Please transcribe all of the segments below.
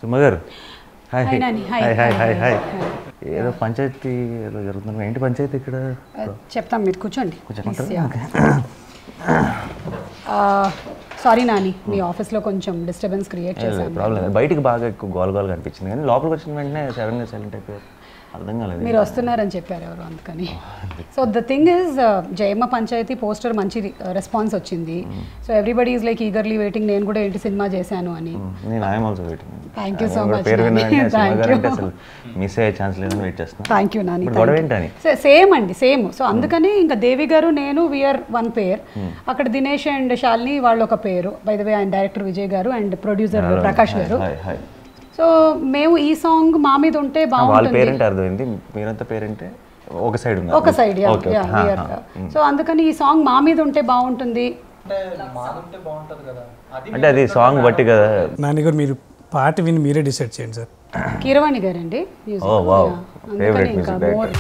సుమగర్ hi Hi, Nani. Hi, hi hi hi, hi hi, hi ఏదో పంచాయతీ ఏదో జరుగుతుంది ఏంటి పంచాయతీ ఇక్కడ చెప్తాం మీరు కూర్చోండి కూర్చోమంటారా? సారీ నాని మీ ఆఫీస్లో కొంచెం డిస్టర్బెన్స్ క్రియేట్ చేశాను ప్రాబ్లం లేదు బయటికి బాగా ఎక్కువ గోల్ గోల్ కనిపించింది కానీ లోపలికి వచ్చిన వెంటనే సడన్గా సైలెంట్ అయిపోయారు అర్థం కాలేదు మీరు వస్తున్నారని చెప్పారు ఎవరు అందుకని so the thing is Jayamma Panchayathi poster మంచి రెస్పాన్స్ వచ్చింది so everybody is like eagerly waiting నేను కూడా ఏంటి సినిమా చేశాను అని నేను I'm also waiting Thank you so much, పేరు Nani. విన్నానంటే Thank సుమగారు అంటే you. అసలు మిస్ అయ్యే ఛాన్స్ లేదని వెయిట్ చేస్తున్నా థ్యాంక్ యూ నాని ఇప్పుడు గొడవ ఏంటని సేమ్ అండి సేమ్ సో అందుకని ఇంకా దేవి గారు నేను వీఆర్ వన్ పేర్ అక్కడ దినేష్ అండ్ శాలిని వాళ్ళు ఒక పేరు బై ద వే ఆయన డైరెక్టర్ విజయ్ గారు అండ్ ప్రొడ్యూసర్ ప్రకాష్ గారు హాయ్ హాయ్ సో మేము ఈ సాంగ్ మా మీద ఉంటే వాళ్ళ బాగుంటుంది పేరెంట్ అర్థమైంది మీరంతా పేరెంటే ఒక సైడ్ ఉన్నారు ఒక సైడ్ ఓకే సో అందుకని ఈ సాంగ్ మా మీద ఉంటే బాగుంటుంది అంటే అది సాంగ్ బట్టి కదా నాని గారు మీరు పాట విని మీరే డిసైడ్ చేయండి సార్ కీరవాణి గారండి music. Oh, wow. Yeah. అందుకని Favorite ఇంకా music more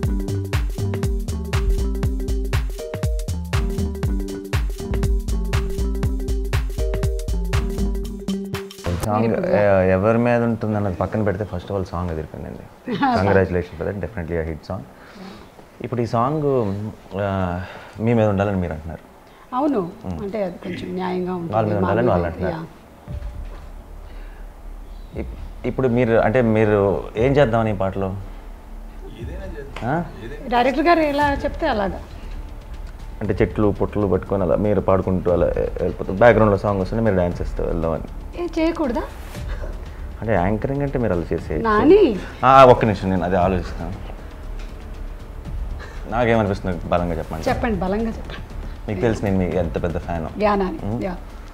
సాంగ్ ఎవరి మీద ఉంటుంది అన్నది పక్కన పెడితే ఫస్ట్ ఆఫ్ ఆల్ సాంగ్ ఎదుర్కొందండి congratulation for that definitely hit song ఇప్పుడు ఈ సాంగ్ మీ మీద ఉండాలని మీరు అంటున్నారు అవును అంటే అది కొంచెం న్యాయంగా వాళ్ళ మీద ఉంటుంది మా ఉండాలని మీద. వాళ్ళు అంటున్నారు. Yeah. ఇప్- ఇప్పుడు మీరు అంటే మీరు ఏం చేద్దామని ఈ పాటలో ఆ? డైరెక్టర్ గారు ఎలా చెప్తే అలాగా అంటే చెట్లు పొట్లు పట్టుకొని అలా మీరు పాడుకుంటూ అలా వెళ్ళిపోతారు బ్యాక్గ్రౌండ్లో సాంగ్ వస్తుంటే మీరు డ్యాన్స్ చేస్తూ వెళ్దామని ఏ చేయకూడదా అంటే యాంకరింగ్ అంటే మీరు అలా చేసే నాని ఆ, ఒక్క నిమిషం నేను అది ఆలోచిస్తాను నాకేమనిపిస్తుంది బలంగా చెప్పండి చెప్పండి బలంగా చెప్పండి మీకు తెలుసు నేను మీకు ఎంత పెద్ద ఫ్యాన్ యా నాని యా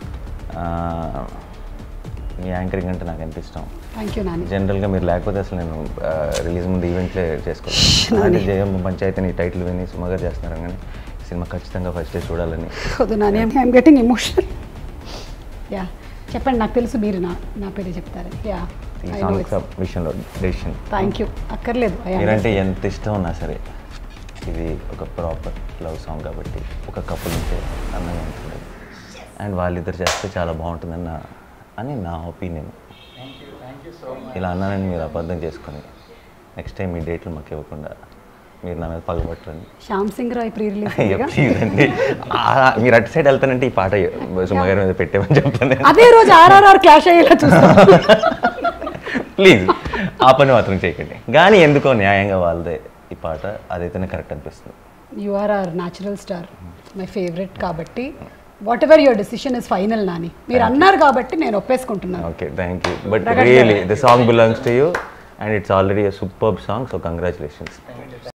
మీ యాంకరింగ్ అంటే నాకు ఎంత ఇష్టం థ్యాంక్ యూ నాని జనరల్గా మీరు లేకపోతే అసలు నేను రిలీజ్ ముందు ఈవెంట్లే చేసుకోవాలి అంటే జయం పంచాయతీని టైటిల్ విని సుమగా చేస్తున్నారు కానీ ఈ సినిమా ఖచ్చితంగా ఫస్ట్ డే చూడాలని వద్దు Nani I'm getting emotional yeah చెప్పండి నాకు తెలుసు మీరు నా నా పేరే చెప్తారు యా ఈ ఐ నో సాంగ్ ఇట్స్ విషయంలో డెసిషన్ థ్యాంక్ యూ అక్కర్లేదు I మీరంటే ఎంత ఇష్టం ఉన్నా సరే ఇది ఒక ప్రాపర్ లవ్ సాంగ్ కాబట్టి ఒక కపుల్ ఉంటే అందంగా ఉంటుంది అండ్ వాళ్ళిద్దరు చేస్తే చాలా బాగుంటుందని నా అని నా ఒపీనియన్ ఇలా అన్నానని మీరు అబద్ధం చేసుకొని నెక్స్ట్ టైం మీ డేట్లు మాకు ఇవ్వకుండా మీరు నా మీద పగబట్టరని శ్యామ్ సింగ్ రాయ్ ప్రీ రిలీజ్ అయ్యో, please అండి ఆ, మీరు అటు సైడ్ వెళ్తానంటే ఈ పాట సుమ గారి మీద పెట్టేమని చెప్తాను అదే రోజు ఆర్ఆర్ఆర్ క్లాష్ అయ్యేలా చూస్తాం ప్లీజ్ ఆ పని మాత్రం చేయకండి కానీ ఎందుకో న్యాయంగా వాళ్ళదే ఈ పాట అదైతేనే కరెక్ట్ అనిపిస్తుంది you are are natural star my favourite కాబట్టి whatever your decision is final Nani మీరు అన్నారు కాబట్టి నేను ఒప్పేసుకుంటున్నాను okay thank you but really the song belongs to you and it's already super song so congratulations